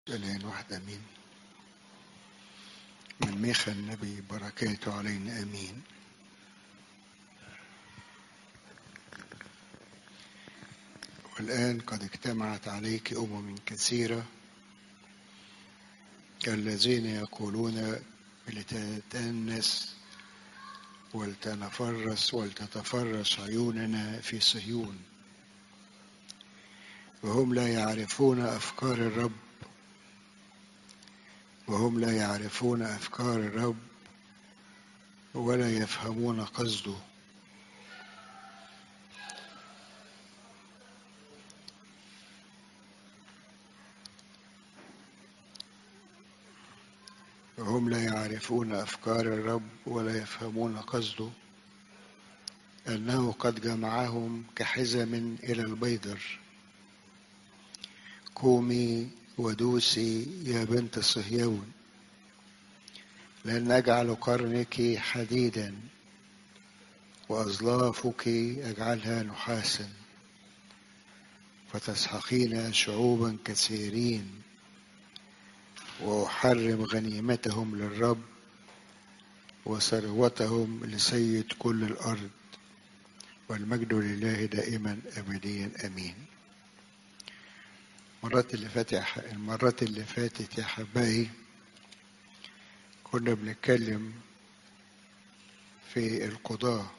إلهين واحد أمين من ميخا النبي بركاته علينا أمين والآن قد اجتمعت عليك أمم كثيرة الذين يقولون لتتأنس ولتنفرس ولتتفرس عيوننا في صهيون وهم لا يعرفون أفكار الرب وهم لا يعرفون أفكار الرب ولا يفهمون قصده وهم لا يعرفون أفكار الرب ولا يفهمون قصده أنه قد جمعهم كحزم إلى البيدر قومي ودوسي يا بنت صهيون لأن أجعل قرنك حديدا وأظلافك أجعلها نحاسا فتسحقين شعوبا كثيرين وأحرم غنيمتهم للرب وثروتهم لسيد كل الأرض والمجد لله دائما أبديا أمين المرات اللي فاتت المرات اللي فاتت يا حبايبي كنا بنتكلم في القضاة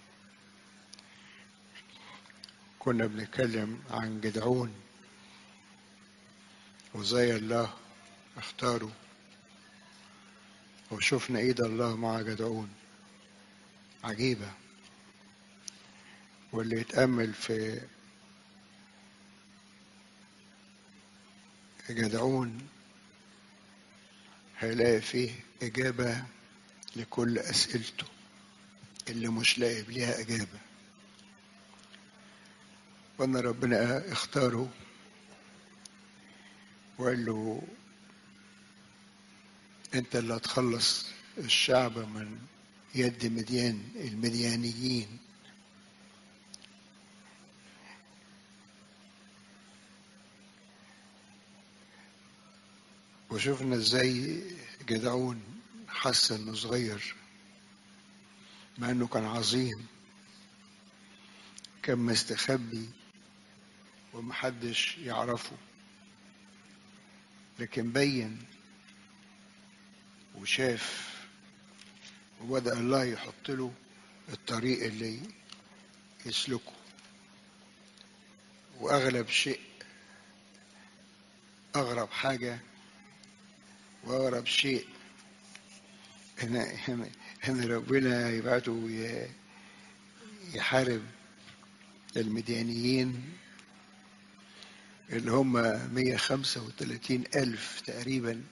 كنا بنتكلم عن جدعون وزي الله اختاره وشفنا ايد الله مع جدعون عجيبة واللي يتأمل في جدعون هيلاقي فيه إجابة لكل أسئلته اللي مش لاقي ليها إجابة وأن ربنا اختاره وقال له أنت اللي هتخلص الشعب من يد مديان المديانيين وشفنا ازاي جدعون حس انه صغير مع انه كان عظيم كان مستخبي ومحدش يعرفه لكن بين وشاف وبدأ الله يحط له الطريق اللي يسلكه وأغلب شيء أغرب حاجة وأغرب شيء إن إن ربنا يبعته يحارب المديانيين اللي هم 135 ألف تقريبا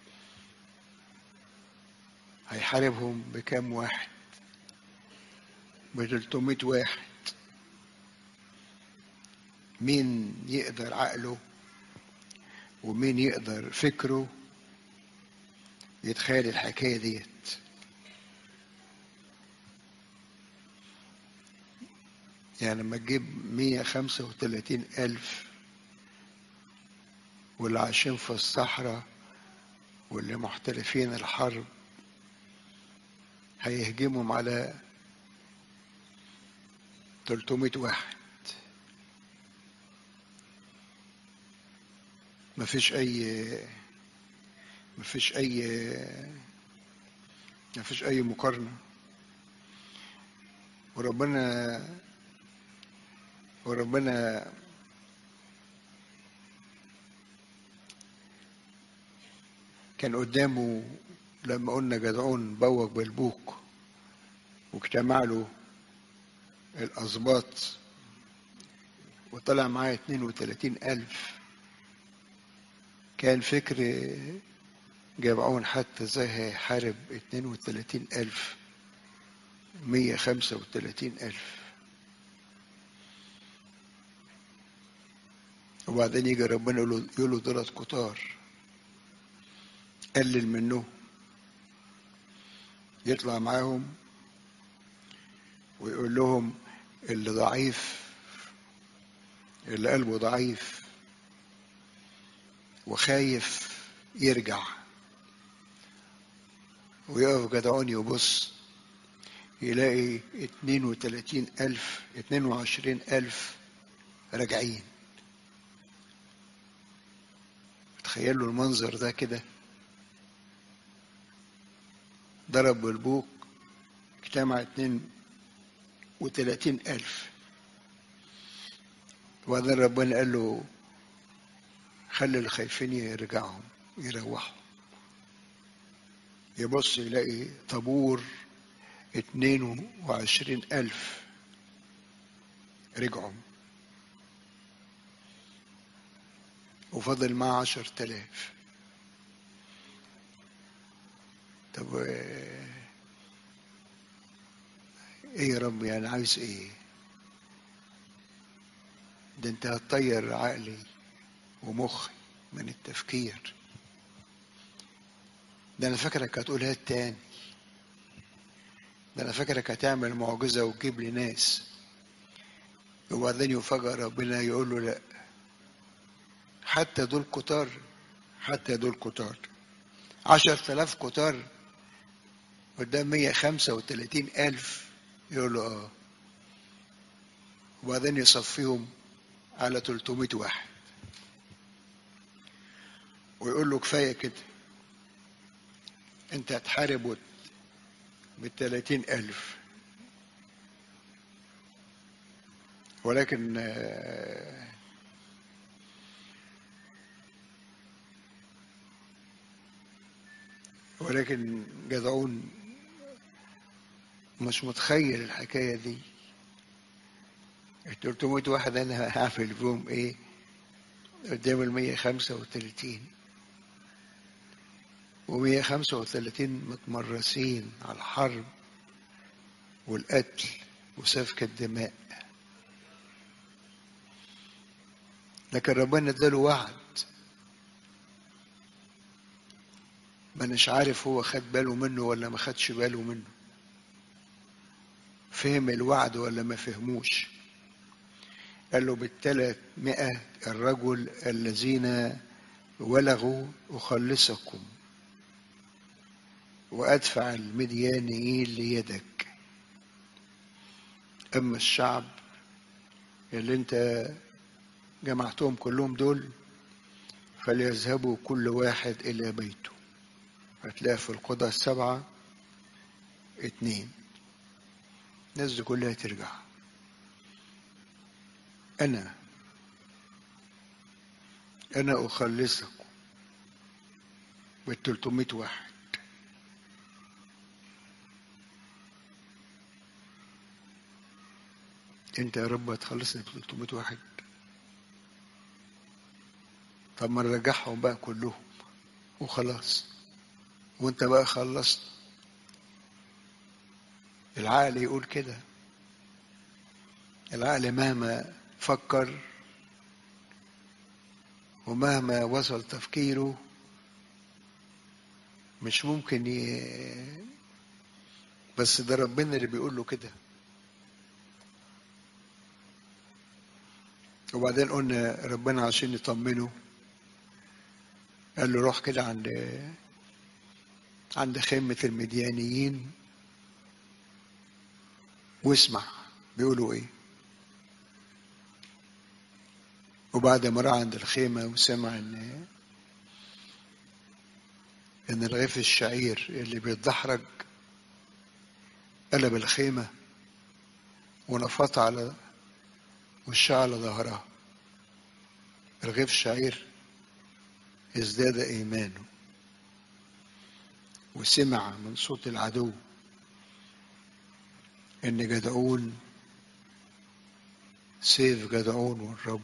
هيحاربهم بكام واحد ب 300 واحد مين يقدر عقله ومين يقدر فكره يتخيل الحكاية ديت يعني لما تجيب مية خمسة وتلاتين ألف واللي عايشين في الصحراء واللي محترفين الحرب هيهجمهم على 300 واحد مفيش أي مفيش أي مفيش أي مقارنة وربنا وربنا كان قدامه لما قلنا جدعون بوق بالبوق واجتمع له الأسباط وطلع معاه 32 ألف كان فكر جمعون حتى ازاي هيحارب 32 ألف 135 ألف وبعدين يجي ربنا يقول له يقول له دولت كتار قلل منه يطلع معاهم ويقول لهم اللي ضعيف اللي قلبه ضعيف وخايف يرجع ويقف جدعون يبص يلاقي اتنين وتلاتين ألف اتنين وعشرين ألف راجعين تخيلوا المنظر ده كده ضرب بالبوق اجتمع اتنين وتلاتين ألف وبعدين ربنا قال له خلي الخايفين يرجعهم يروحوا يبص يلاقي طابور اتنين وعشرين ألف رجعوا وفضل معاه عشر تلاف طب ايه يا رب يعني عايز ايه ده انت هتطير عقلي ومخي من التفكير ده انا فاكرك هتقولها التاني ده انا فاكرك هتعمل معجزه وتجيب لي ناس وبعدين يفاجئ ربنا يقول له لا حتى دول كتار حتى دول كتار عشر تلاف كتار قدام مية خمسة وتلاتين ألف يقول له اه وبعدين يصفيهم على تلتمية واحد ويقول له كفاية كده انت هتحارب بالثلاثين ألف ولكن ولكن جدعون مش متخيل الحكاية دي ال 300 واحد أنا هعمل فيهم إيه قدام ال 135 و135 متمرسين على الحرب والقتل وسفك الدماء لكن ربنا اداله وعد ما مش عارف هو خد باله منه ولا ما خدش باله منه فهم الوعد ولا ما فهموش قال له بالثلاث مئة الرجل الذين ولغوا أخلصكم وأدفع المديانيين ليدك أما الشعب اللي أنت جمعتهم كلهم دول فليذهبوا كل واحد إلى بيته هتلاقي في القضاء السبعة اتنين الناس دي كلها ترجع أنا أنا أخلصكم بالتلتمية واحد أنت يا رب هتخلصني بتلتمية واحد طب ما نرجعهم بقى كلهم وخلاص وانت بقى خلصت العقل يقول كده العقل مهما فكر ومهما وصل تفكيره مش ممكن ي... بس ده ربنا اللي بيقول له كده وبعدين قلنا ربنا عشان يطمنه قال له روح كده عند عند خيمة المديانيين واسمع بيقولوا ايه وبعد ما راح عند الخيمة وسمع ان ان رغيف الشعير اللي بيتدحرج قلب الخيمة ونفط على وشها على ظهرها رغيف الشعير ازداد ايمانه وسمع من صوت العدو ان جدعون سيف جدعون والرب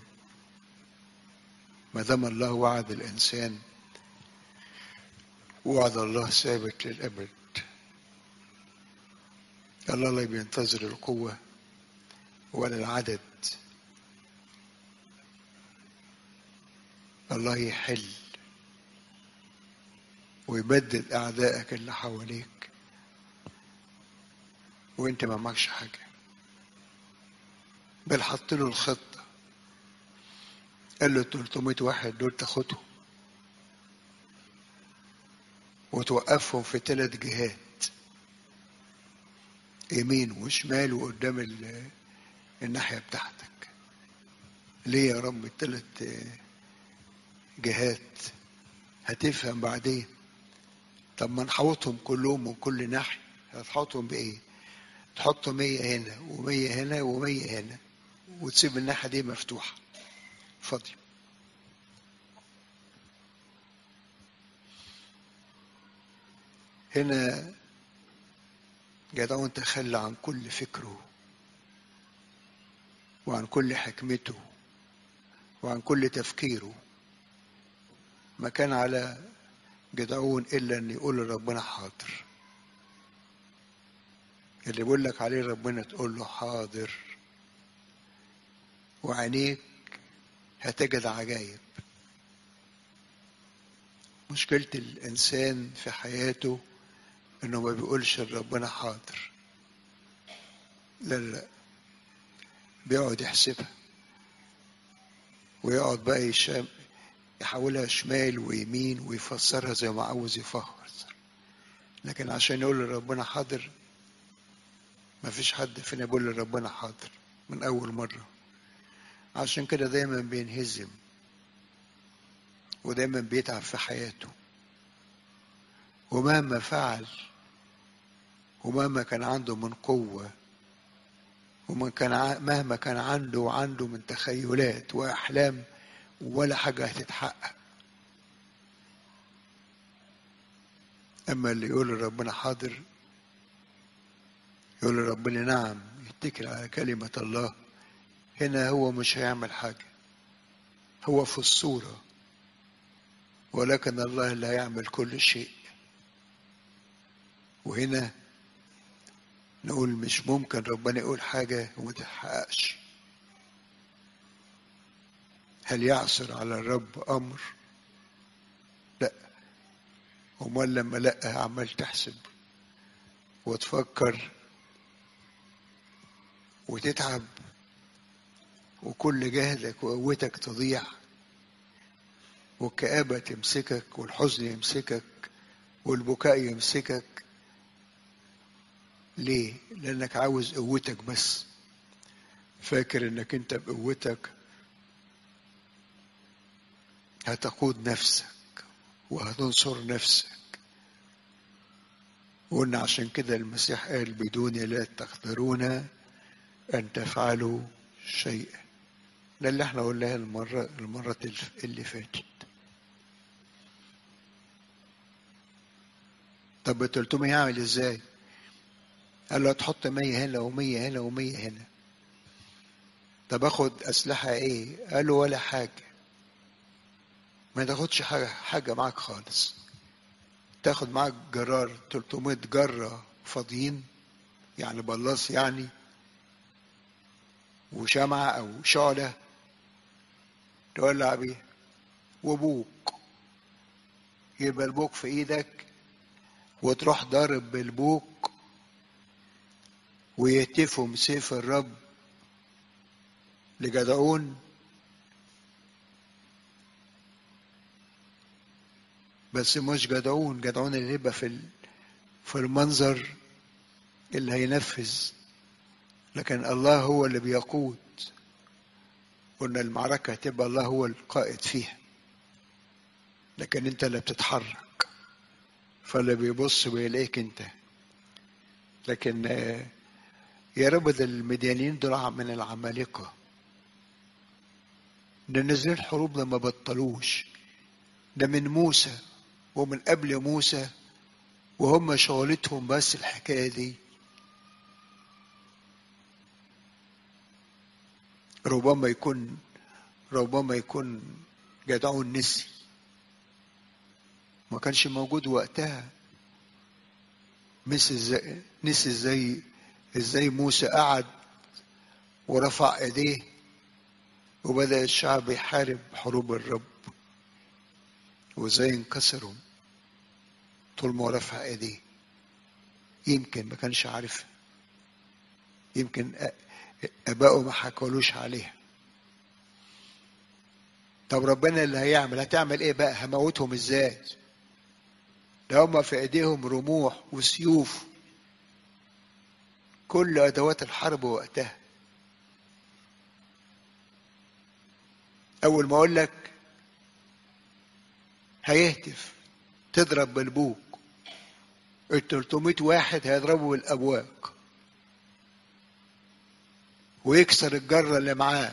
ما دام الله وعد الانسان وعد الله ثابت للابد الله لا بينتظر القوه ولا العدد الله يحل ويبدد أعدائك اللي حواليك وانت ما معكش حاجة بل حط له الخطة قال له 300 واحد دول تاخدهم وتوقفهم في ثلاث جهات يمين وشمال وقدام ال- الناحية بتاعتك ليه يا رب الثلاث جهات هتفهم بعدين طب ما نحوطهم كلهم من كل ناحية هتحوطهم بإيه؟ تحط مية هنا ومية هنا ومية هنا وتسيب الناحية دي مفتوحة فاضية هنا جدعون تخلى عن كل فكره وعن كل حكمته وعن كل تفكيره ما كان على جدعون إلا أن يقول لربنا حاضر اللي بيقول لك عليه ربنا تقول له حاضر وعينيك هتجد عجايب مشكلة الإنسان في حياته إنه ما بيقولش لربنا حاضر لا لا بيقعد يحسبها ويقعد بقى يشام يحولها شمال ويمين ويفسرها زي ما عاوز يفسر لكن عشان يقول لربنا حاضر ما فيش حد فينا بيقول لربنا حاضر من أول مرة عشان كده دايما بينهزم ودايما بيتعب في حياته ومهما فعل ومهما كان عنده من قوة ومهما كان ع- مهما كان عنده وعنده من تخيلات وأحلام ولا حاجة هتتحقق أما اللي يقول لربنا حاضر يقول لربنا نعم يتكل على كلمة الله هنا هو مش هيعمل حاجة هو في الصورة ولكن الله اللي هيعمل كل شيء وهنا نقول مش ممكن ربنا يقول حاجة وما تتحققش هل يعصر على الرب أمر لا امال لما لا عمال تحسب وتفكر وتتعب وكل جهدك وقوتك تضيع والكآبة تمسكك والحزن يمسكك والبكاء يمسكك ليه؟ لأنك عاوز قوتك بس فاكر إنك أنت بقوتك هتقود نفسك وهتنصر نفسك وقلنا عشان كده المسيح قال بدوني لا تقدرون أن تفعلوا شيئا ده اللي احنا قلناه المرة المرة اللي فاتت طب ال 300 يعمل ازاي؟ قال له هتحط 100 هنا و100 هنا و100 هنا طب اخد اسلحه ايه؟ قال له ولا حاجه ما تاخدش حاجه حاجه معاك خالص تاخد معاك جرار 300 جره فاضيين يعني بلاص يعني وشمعة أو شعلة تولع بيها وبوق يبقى البوق في إيدك وتروح ضارب بالبوق ويهتفوا سيف الرب لجدعون بس مش جدعون جدعون اللي يبقى في ال- في المنظر اللي هينفذ لكن الله هو اللي بيقود قلنا المعركة هتبقى الله هو القائد فيها لكن انت اللي بتتحرك فاللي بيبص بيلاقيك انت لكن آه، يا رب ده المديانين دول من العمالقة ده نازلين الحروب ده ما بطلوش ده من موسى ومن قبل موسى وهم شغلتهم بس الحكاية دي ربما يكون ربما يكون جدعون نسي ما كانش موجود وقتها نسي ازاي نسي ازاي ازاي موسى قعد ورفع ايديه وبدأ الشعب يحارب حروب الرب وازاي انكسروا طول ما هو رفع ايديه يمكن ما كانش عارفها يمكن أ- ابائه ما حكولوش عليها طب ربنا اللي هيعمل هتعمل ايه بقى هموتهم ازاي ده هم في ايديهم رموح وسيوف كل ادوات الحرب وقتها اول ما اقول لك هيهتف تضرب بالبوق ال 300 واحد هيضربوا بالابواق ويكسر الجره اللي معاه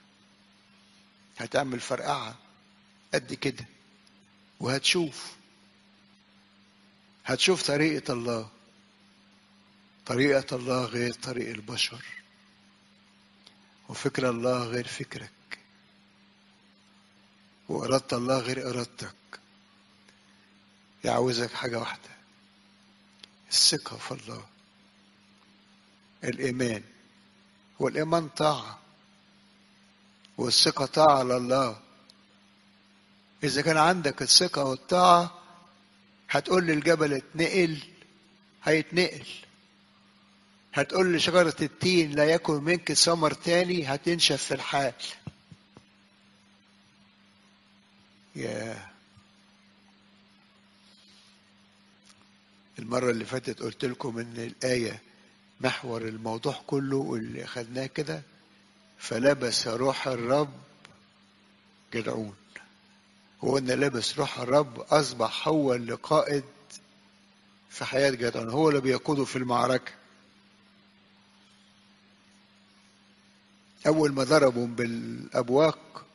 هتعمل فرقعه قد كده وهتشوف هتشوف طريقه الله طريقه الله غير طريق البشر وفكر الله غير فكرك وإرادة الله غير إرادتك يعوزك حاجة واحدة الثقة في الله الإيمان والإيمان طاعة والثقة طاعة لله إذا كان عندك الثقة والطاعة هتقول للجبل اتنقل هيتنقل هتقول لشجرة التين لا يكن منك ثمر تاني هتنشف في الحال يا المرة اللي فاتت قلت لكم إن الآية محور الموضوع كله واللي خدناه كده فلبس روح الرب جدعون هو إن لبس روح الرب أصبح هو اللي قائد في حياة جدعون هو اللي بيقوده في المعركة أول ما ضربهم بالأبواق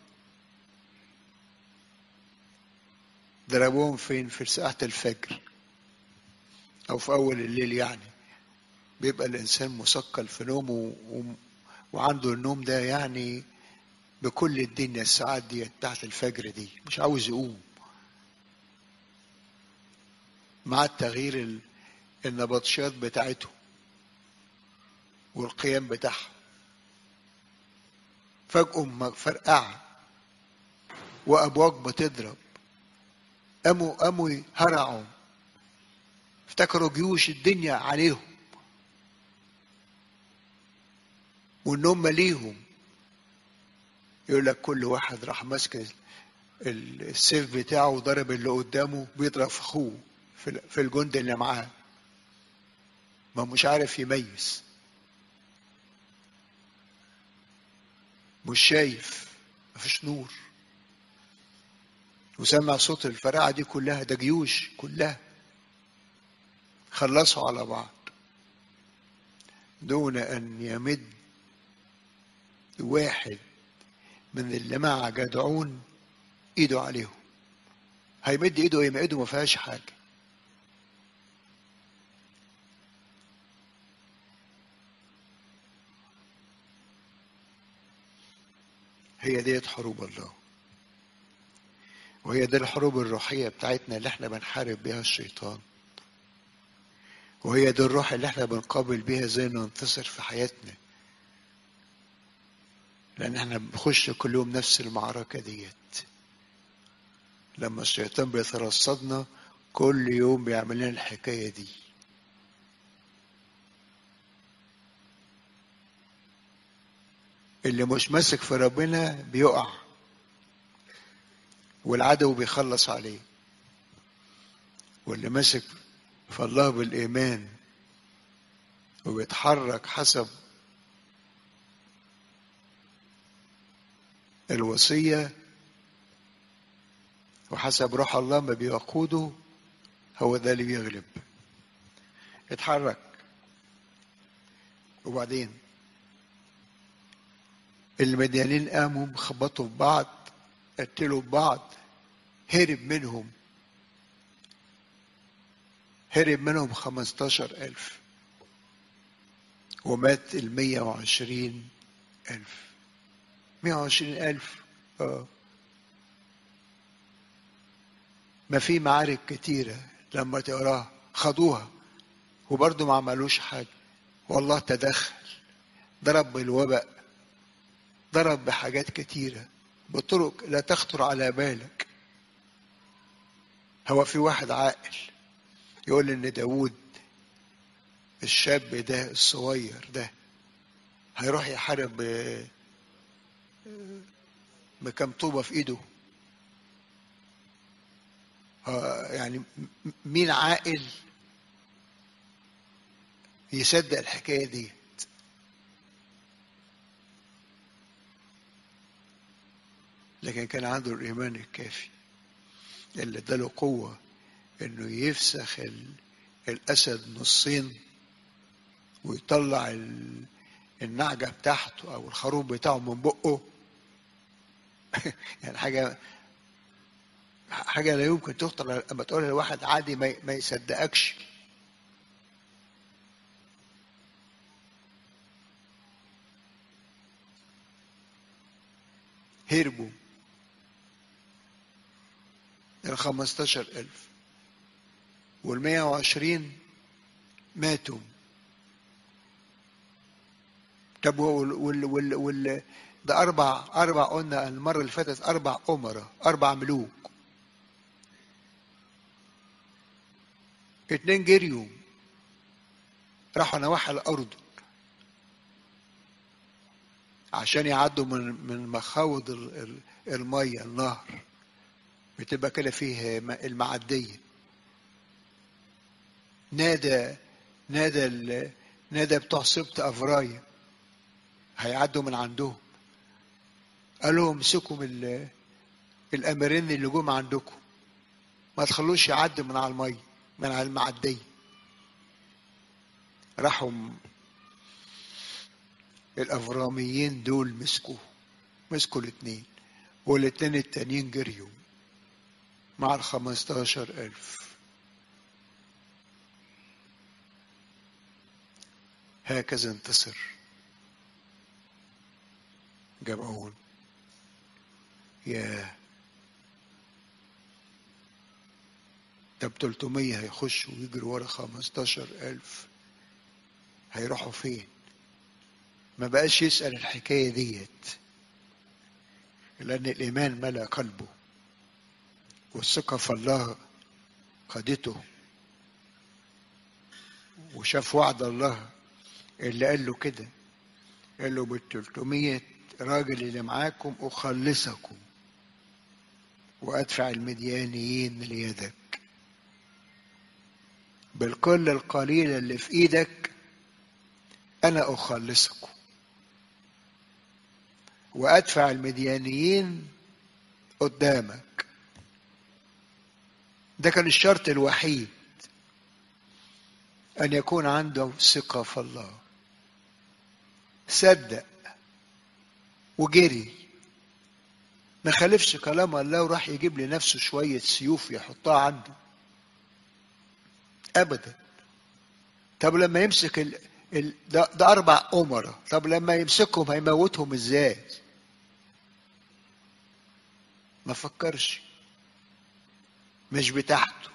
ضربوهم فين في ساعة الفجر أو في أول الليل يعني بيبقى الإنسان مثقل في نومه و... وعنده النوم ده يعني بكل الدنيا الساعات دي بتاعت الفجر دي مش عاوز يقوم مع التغيير ال... النبطشات بتاعته والقيام بتاعها فجأة فرقعة وأبواج بتضرب قاموا قاموا هرعوا افتكروا جيوش الدنيا عليهم وان هم ليهم يقول لك كل واحد راح ماسك السيف بتاعه وضرب اللي قدامه بيضرب في اخوه في الجند اللي معاه ما مش عارف يميز مش شايف مفيش نور وسمع صوت الفرقعة دي كلها ده جيوش كلها خلصوا على بعض دون أن يمد واحد من اللي مع جدعون ايده عليهم هيمد ايده ايه ما ايده ما فيهاش حاجه هي ديت حروب الله وهي دي الحروب الروحيه بتاعتنا اللي احنا بنحارب بيها الشيطان وهي دي الروح اللي احنا بنقابل بيها ازاي ننتصر في حياتنا لان احنا بنخش كل يوم نفس المعركه ديت لما الشيطان بيترصدنا كل يوم بيعمل لنا الحكايه دي اللي مش ماسك في ربنا بيقع والعدو بيخلص عليه واللي ماسك في الله بالإيمان وبيتحرك حسب الوصية وحسب روح الله ما بيقوده هو ده اللي بيغلب اتحرك وبعدين المديانين قاموا خبطوا في بعض قتلوا بعض هرب منهم هرب منهم خمستاشر ألف ومات المية وعشرين ألف مية وعشرين ألف آه. ما في معارك كتيرة لما تقراها خدوها وبرضه ما عملوش حاجة والله تدخل ضرب بالوباء ضرب بحاجات كتيرة بطرق لا تخطر على بالك هو في واحد عاقل يقول ان داود الشاب ده الصغير ده هيروح يحارب ب بكم طوبة في ايده آه، يعني م- مين عاقل يصدق الحكايه دي لكن كان عنده الايمان الكافي اللي اداله قوه انه يفسخ ال- الاسد نصين ويطلع ال- النعجه بتاعته او الخروف بتاعه من بقه يعني حاجه حاجه لا يمكن تخطر لما تقولها لواحد عادي ما ما يصدقكش هربوا ال 15000 وال 120 ماتوا طب وال وال وال, وال ده أربع أربع قلنا المرة اللي فاتت أربع أمراء أربع ملوك اتنين جريوا راحوا نواحي الأرض عشان يعدوا من من مخاوض ال- ال- المية النهر بتبقى كده فيه م- المعدية نادى نادى ال- نادى بتوع سبط أفرايا هيعدوا من عندهم قال لهم امسكوا من ال- الأمرين اللي جم عندكم ما تخلوش يعدوا من على المية من على المعدية راحوا م- الأفراميين دول مسكوه مسكوا الاتنين والاتنين التانيين جريوا مع الخمستاشر ألف هكذا انتصر جمعون ياه طب 300 هيخشوا ويجروا ورا 15000 هيروحوا فين؟ ما بقاش يسأل الحكاية ديت لأن الإيمان ملأ قلبه والثقة في الله خدته وشاف وعد الله اللي قال له كده قال له بال 300 راجل اللي معاكم أخلصكم وأدفع المديانيين ليدك بالكل القليل اللي في إيدك أنا أخلصكم وأدفع المديانيين قدامك ده كان الشرط الوحيد أن يكون عنده ثقة في الله صدق وجري ما خالفش كلام الله وراح يجيب لنفسه شوية سيوف يحطها عنده أبدا طب لما يمسك ال... ال... ده, ده أربع أمراء طب لما يمسكهم هيموتهم إزاي ما فكرش مش بتاعته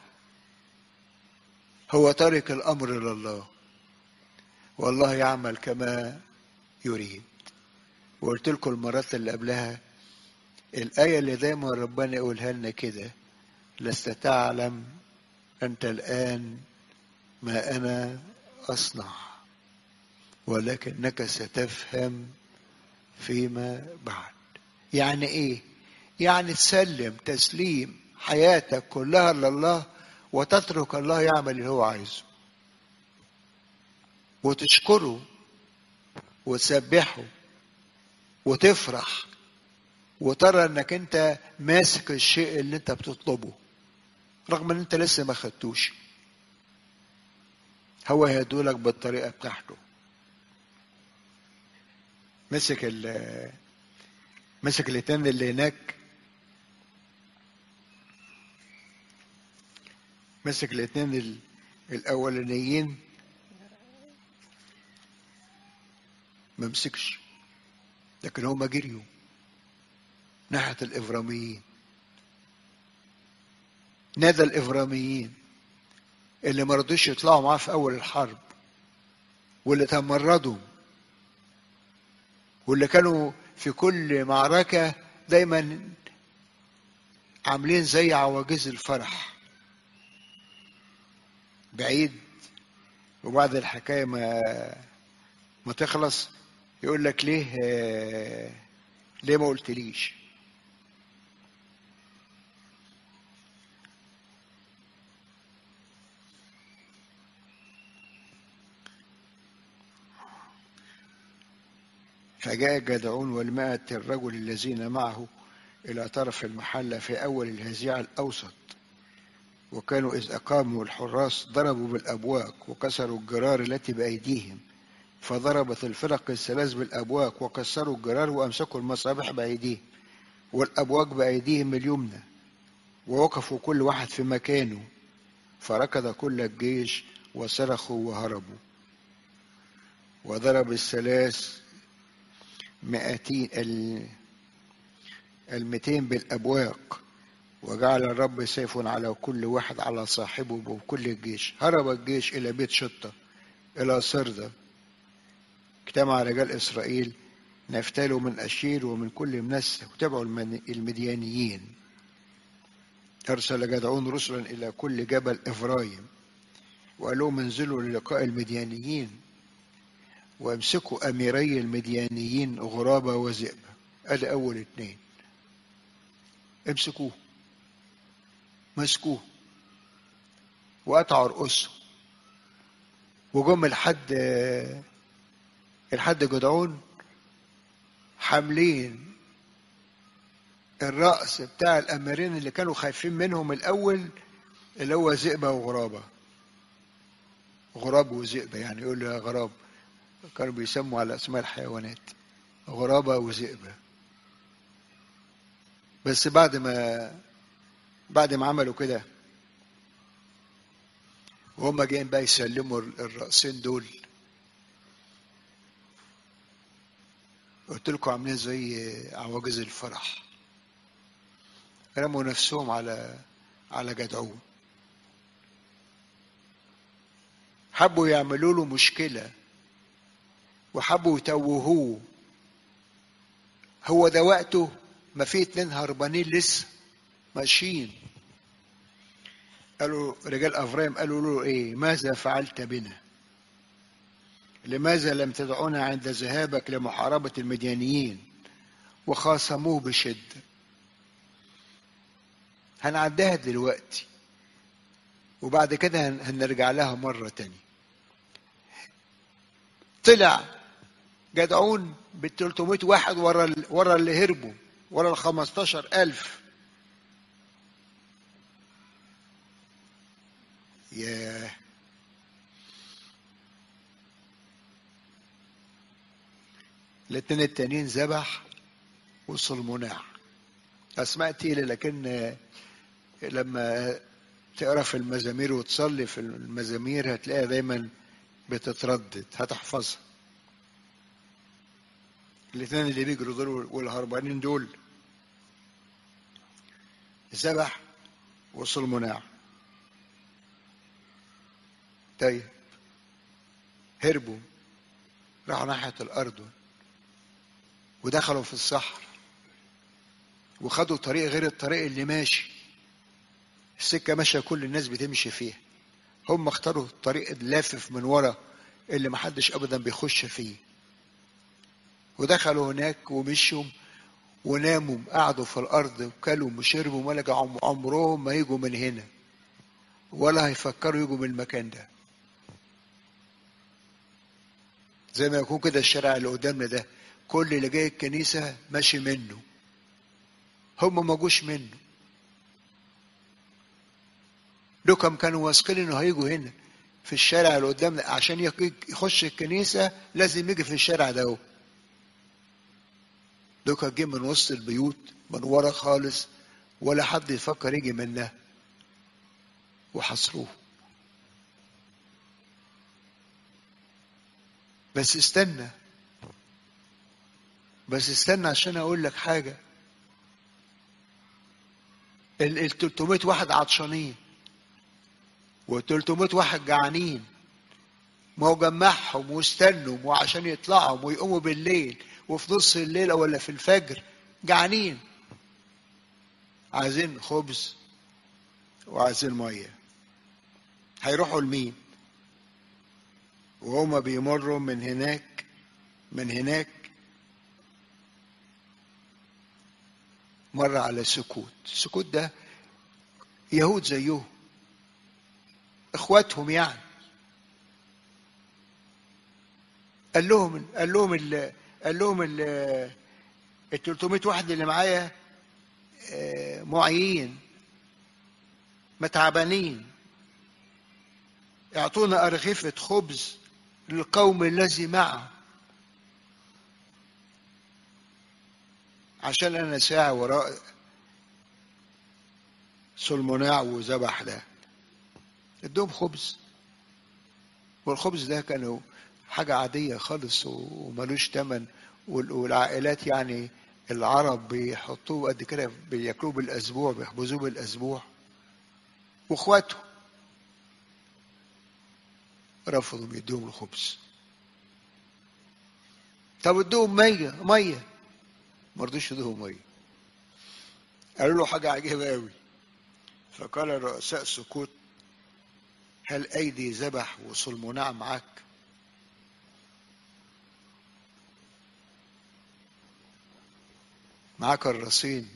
هو ترك الأمر لله والله يعمل كما يريد وقلت لكم المرات اللي قبلها الآية اللي دايما ربنا يقولها لنا كده لست تعلم أنت الآن ما أنا أصنع ولكنك ستفهم فيما بعد يعني إيه؟ يعني تسلم تسليم حياتك كلها لله وتترك الله يعمل اللي هو عايزه وتشكره وتسبحه وتفرح وترى انك انت ماسك الشيء اللي انت بتطلبه رغم ان انت لسه ما خدتوش هو هيدولك بالطريقه بتاعته مسك ال مسك الاتنين اللي هناك مسك الاتنين ال- الاولانيين ما مسكش لكن هما جريوا ناحيه الافراميين نادى الافراميين اللي ما رضوش يطلعوا معاه في اول الحرب واللي تمردوا واللي كانوا في كل معركه دايما عاملين زي عواجيز الفرح بعيد وبعد الحكايه ما ما تخلص يقول لك ليه آه، ليه ما قلتليش فجاء جدعون والمائة الرجل الذين معه إلى طرف المحلة في أول الهزيع الأوسط وكانوا إذ أقاموا الحراس ضربوا بالأبواق وكسروا الجرار التي بأيديهم فضربت الفرق الثلاث بالأبواق وكسروا الجرار وأمسكوا المصابيح بأيديهم والأبواق بأيديهم اليمنى ووقفوا كل واحد في مكانه فركض كل الجيش وصرخوا وهربوا وضرب الثلاث مئتين المئتين بالأبواق وجعل الرب سيف على كل واحد على صاحبه وكل الجيش هرب الجيش إلى بيت شطة إلى سردة اجتمع رجال إسرائيل نفتالوا من أشير ومن كل منسى وتبعوا المديانيين أرسل جدعون رسلا إلى كل جبل إفرايم وقال لهم انزلوا للقاء المديانيين وامسكوا أميري المديانيين غرابة وذئبة أدي أول اتنين امسكوه مسكوه وقطعوا رؤوسهم وجم لحد لحد جدعون حاملين الرأس بتاع الأميرين اللي كانوا خايفين منهم الأول اللي هو ذئبة وغرابة غراب وذئبة يعني يقول له يا غراب كانوا بيسموا على أسماء الحيوانات غرابة وذئبة بس بعد ما بعد ما عملوا كده وهم جايين بقى يسلموا الرأسين دول قلت لكم عاملين زي عواجز الفرح رموا نفسهم على على جدعون حبوا يعملوا له مشكله وحبوا يتوهوه هو ده وقته ما في اتنين هربانين لسه ماشيين قالوا رجال افرايم قالوا له ايه ماذا فعلت بنا لماذا لم تدعونا عند ذهابك لمحاربة المديانيين وخاصموه بشدة هنعديها دلوقتي وبعد كده هنرجع لها مرة تانية طلع جدعون بال 300 واحد ورا ورا اللي هربوا ورا ال 15000 ياه الاتنين التانيين ذبح وصلموناع اسماء تقيله لكن لما تقرا في المزامير وتصلي في المزامير هتلاقيها دايما بتتردد هتحفظها الاثنين اللي بيجروا دول والهربانين دول ذبح وصلموناع طيب هربوا راحوا ناحية الأردن ودخلوا في الصحراء وخدوا طريق غير الطريق اللي ماشي السكة ماشية كل الناس بتمشي فيها هم اختاروا الطريق اللافف من ورا اللي محدش أبدا بيخش فيه ودخلوا هناك ومشوا وناموا قعدوا في الأرض وكلوا وشربوا ولا عمرهم ما يجوا من هنا ولا هيفكروا يجوا من المكان ده زي ما يكون كده الشارع اللي قدامنا ده كل اللي جاي الكنيسة ماشي منه هم ما جوش منه لكم كانوا واثقين انه هيجوا هنا في الشارع اللي قدامنا عشان يخش الكنيسة لازم يجي في الشارع ده هو دوكا جه من وسط البيوت من ورا خالص ولا حد يفكر يجي منها وحصروه بس استنى بس استنى عشان اقول لك حاجه ال 300 واحد عطشانين و 300 واحد جعانين ما هو جمعهم واستنوا وعشان يطلعوا ويقوموا بالليل وفي نص الليل ولا في الفجر جعانين عايزين خبز وعايزين ميه هيروحوا لمين وهما بيمروا من هناك من هناك مر على سكوت السكوت ده يهود زيهم اخواتهم يعني قال لهم قال لهم قال لهم ال ال 300 واحد اللي معايا آه، معيين متعبانين اعطونا أرغفة خبز للقوم الذي معه عشان أنا ساعة وراء سلموناع وذبح ده ادوهم خبز والخبز ده كانوا حاجة عادية خالص وملوش تمن وال- والعائلات يعني العرب بيحطوه قد كده بياكلوه بالأسبوع بيخبزوه بالأسبوع واخواته رفضوا يدوهم الخبز طب ادوهم مية مية ما رضوش يدوهم مية قالوا له حاجة عجيبة قوي فقال الرؤساء سكوت هل أيدي ذبح وصلموناع معاك معاك الرصين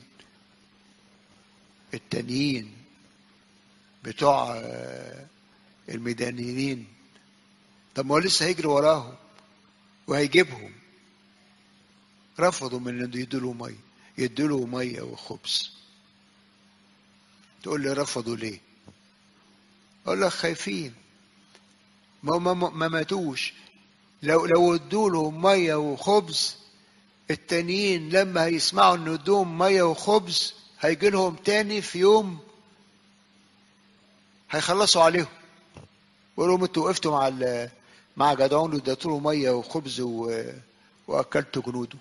التانيين بتوع آه، الميدانيين طب ما هو لسه هيجري وراهم وهيجيبهم رفضوا من ان يدوا له ميه يدوا له ميه وخبز تقول لي رفضوا ليه اقول لك خايفين ما ما ما ماتوش لو لو ادوا لهم ميه وخبز التانيين لما هيسمعوا ان ادوهم ميه وخبز هيجي لهم تاني في يوم هيخلصوا عليهم يقولوا لهم انتوا وقفتوا مع ال- مع جدعون واديتوا له ميه وخبز و... واكلتوا جنوده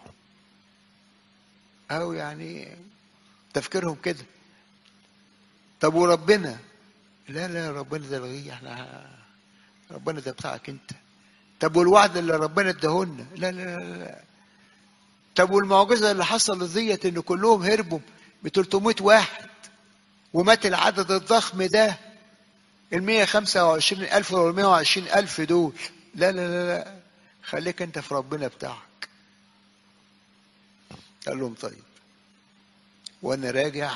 او يعني تفكيرهم كده طب وربنا لا لا ربنا ده الغي احنا ربنا ده بتاعك انت طب والوعد اللي ربنا اداهولنا لا لا لا, لا. طب والمعجزه اللي حصلت ديت ان كلهم هربوا ب 300 واحد ومات العدد الضخم ده ال 125 ألف ولا 120 ألف دول لا لا لا لا خليك أنت في ربنا بتاعك قال لهم طيب وأنا راجع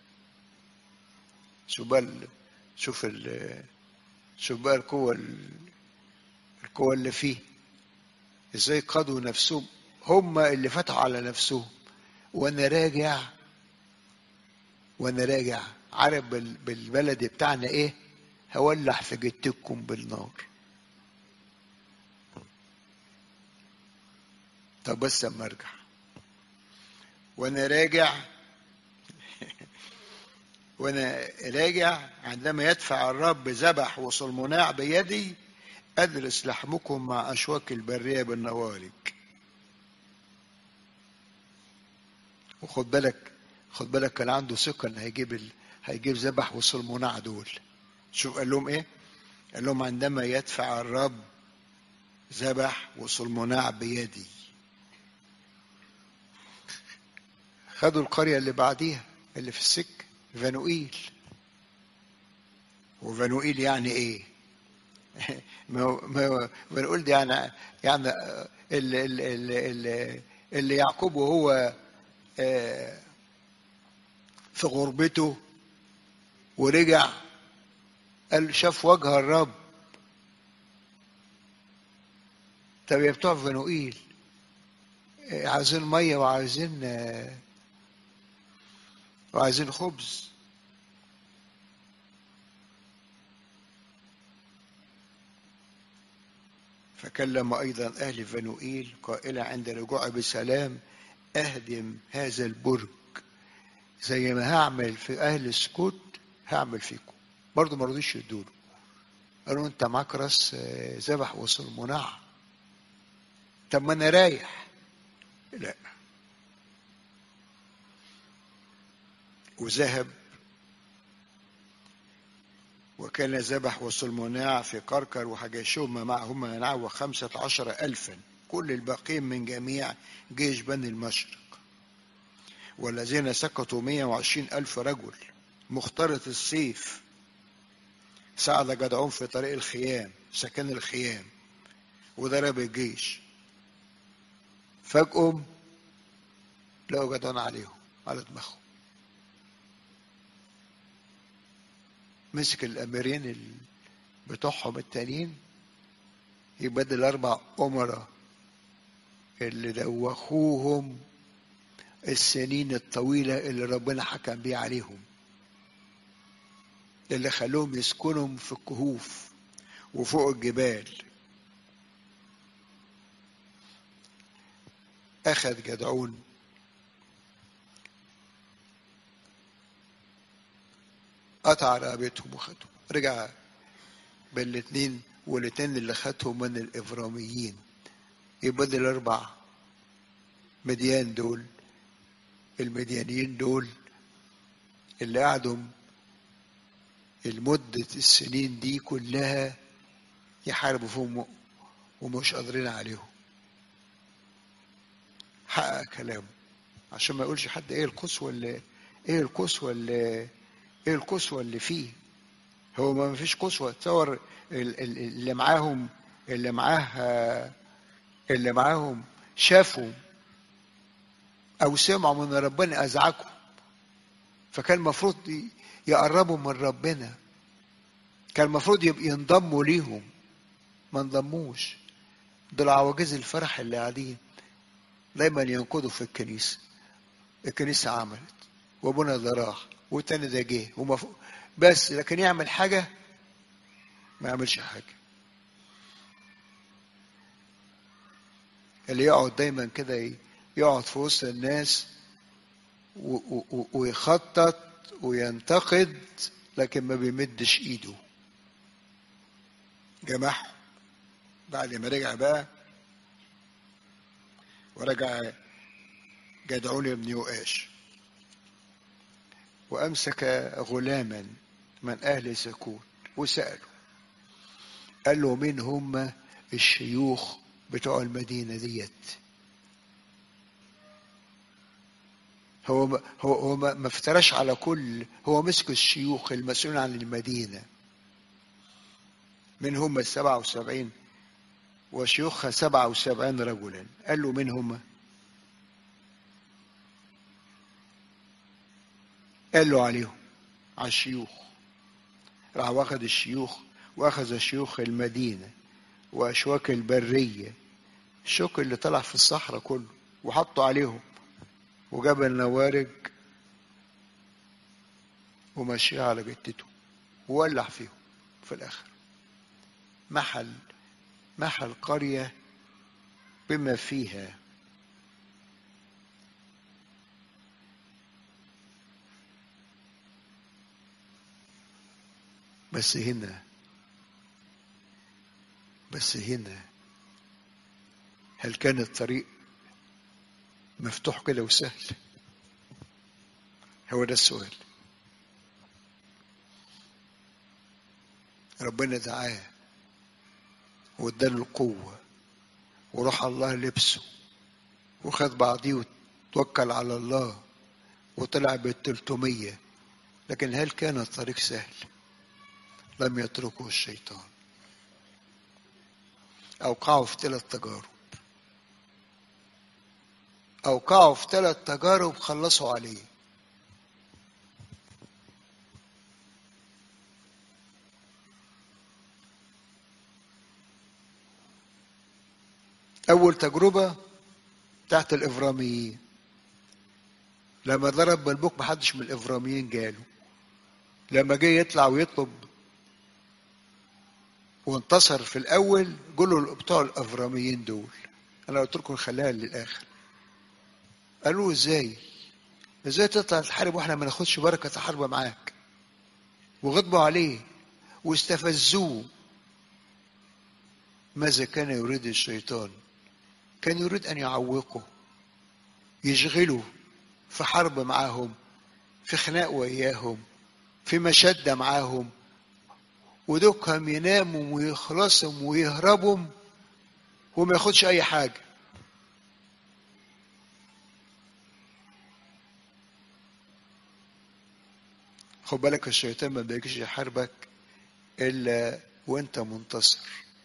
شوف بقى ال- شوف ال شوف بقى القوة ال- القوة اللي فيه ازاي قادوا نفسهم هم اللي فتحوا على نفسهم وانا راجع وانا راجع عارف بال- بالبلدي بتاعنا ايه هولع في جتكم بالنار طب بس اما ارجع وانا راجع وانا راجع عندما يدفع الرب ذبح وصلمناع بيدي ادرس لحمكم مع اشواك البريه بالنوارك وخد بالك خد بالك كان عنده ثقه ان هيجيب ال... هيجيب ذبح وصلمناع دول شوف قال لهم ايه قال لهم عندما يدفع الرب ذبح وصلمناع بيدي خدوا القرية اللي بعديها اللي في السكة فانوئيل وفانوئيل يعني ايه ما هو ما هو فانوئيل دي يعني يعني اللي, اللي, اللي, اللي يعقوب وهو آه، في غربته ورجع قال شاف وجه الرب طب يا بتوع فانوئيل آه، عايزين ميه وعايزين آه، وعايزين خبز فكلم أيضا أهل فنوئيل قائلا عند رجوعي بسلام أهدم هذا البرج زي ما هعمل في أهل السكوت هعمل فيكم برضه ما رضيش يدوله قالوا أنت معاك راس آه، ذبح وصل منع طب ما أنا رايح لا وذهب وكان ذبح وسلموناع في كركر وحجاشهما معهما نحو خمسة عشر ألفا كل الباقين من جميع جيش بني المشرق والذين سقطوا مية وعشرين ألف رجل مختلط السيف صعد جدعون في طريق الخيام سكن الخيام وضرب الجيش فجأة لقوا جدعون عليهم على دماغهم مسك الاميرين ال- بتوعهم التانيين يبدل اربع امراء اللي دوخوهم السنين الطويلة اللي ربنا حكم بيه عليهم اللي خلوهم يسكنوا في الكهوف وفوق الجبال أخذ جدعون قطع رقبتهم وخدهم رجع بالاثنين والاثنين اللي خدهم من الإفراميين يبقى دول الأربع مديان دول المديانيين دول اللي قعدوا المدة السنين دي كلها يحاربوا فيهم ومش قادرين عليهم حقق كلامه عشان ما يقولش حد ايه القسوة اللي ايه القسوة اللي ايه القسوة اللي فيه هو ما فيش قسوة تصور اللي معاهم اللي معاه اللي معاهم شافوا او سمعوا من ربنا ازعجهم فكان المفروض يقربوا من ربنا كان المفروض ينضموا ليهم ما انضموش دول عواجيز الفرح اللي قاعدين دايما ينقضوا في الكنيسة الكنيسة عملت وابونا ده راح والتاني ده جه ومف... بس لكن يعمل حاجة ما يعملش حاجة اللي يقعد دايما كده يقعد في وسط الناس و... و... ويخطط وينتقد لكن ما بيمدش ايده جمعهم بعد ما رجع بقى ورجع جدعون بن يؤاش وأمسك غلاما من أهل سكون وسأله قال له مين هم الشيوخ بتوع المدينة ديت هو هو هو ما افتراش على كل هو مسك الشيوخ المسؤولين عن المدينة من هم السبعة وسبعين وشيوخها سبعة وسبعين رجلا قال له من هم قال له عليهم على الشيوخ راح واخد الشيوخ واخذ شيوخ المدينة وأشواك البرية الشوك اللي طلع في الصحراء كله وحطوا عليهم وجاب النوارج ومشيها على جتته وولع فيهم في الآخر محل محل قرية بما فيها بس هنا بس هنا هل كان الطريق مفتوح كده وسهل هو ده السؤال ربنا دعاه واداله القوة وراح الله لبسه وخد بعضيه وتوكل على الله وطلع بالتلتمية لكن هل كان الطريق سهل لم يتركه الشيطان أوقعوا في ثلاث تجارب أوقعوا في ثلاث تجارب خلصوا عليه أول تجربة بتاعت الإفراميين لما ضرب بالبوك محدش من الإفراميين جاله لما جه يطلع ويطلب وانتصر في الأول قولوا بتوع الإفراميين دول أنا قلت لكم خليها للآخر قالوا ازاي ازاي تطلع تحارب واحنا ما ناخدش بركة الحرب معاك وغضبوا عليه واستفزوه ماذا كان يريد الشيطان كان يريد أن يعوقه يشغله في حرب معاهم في خناق وإياهم في مشدة معاهم ودوكهم يناموا ويخلصوا ويهربوا وما ياخدش أي حاجة خد بالك الشيطان ما بيجيش يحاربك إلا وأنت منتصر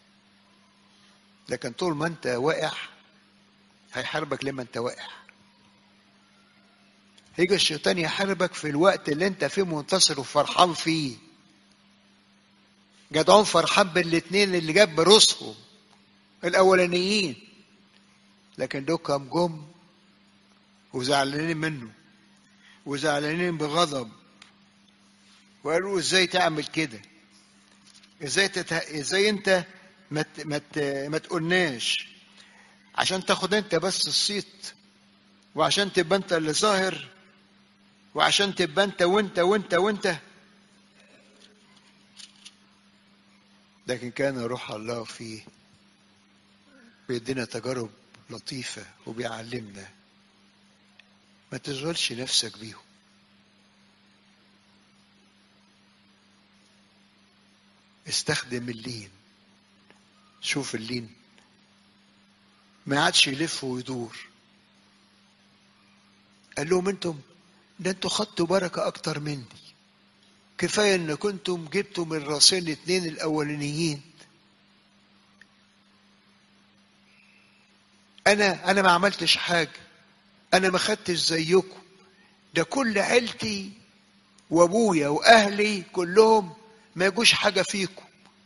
لكن طول ما أنت واقع هيحاربك لما أنت واقع هيجي الشيطان يحاربك في الوقت اللي أنت فيه منتصر وفرحان فيه جدعون فرحان بالاتنين اللي جاب براسهم الأولانيين لكن دول كم جم وزعلانين منه وزعلانين بغضب وقالوا ازاي تعمل كده ازاي تت... ازاي انت ما ت... ما ت... ما تقولناش عشان تاخد انت بس الصيت وعشان تبقى انت اللي ظاهر وعشان تبقى انت وانت وانت وانت لكن كان روح الله فيه بيدينا تجارب لطيفة وبيعلمنا ما تشغلش نفسك بيهم استخدم اللين شوف اللين ما عادش يلف ويدور قال لهم انتم ده انتوا خدتوا بركة اكتر مني كفاية ان كنتم جبتوا من راسين الاتنين الاولانيين انا انا ما عملتش حاجة انا ما خدتش زيكم ده كل عيلتي وابويا واهلي كلهم ما يجوش حاجة فيكم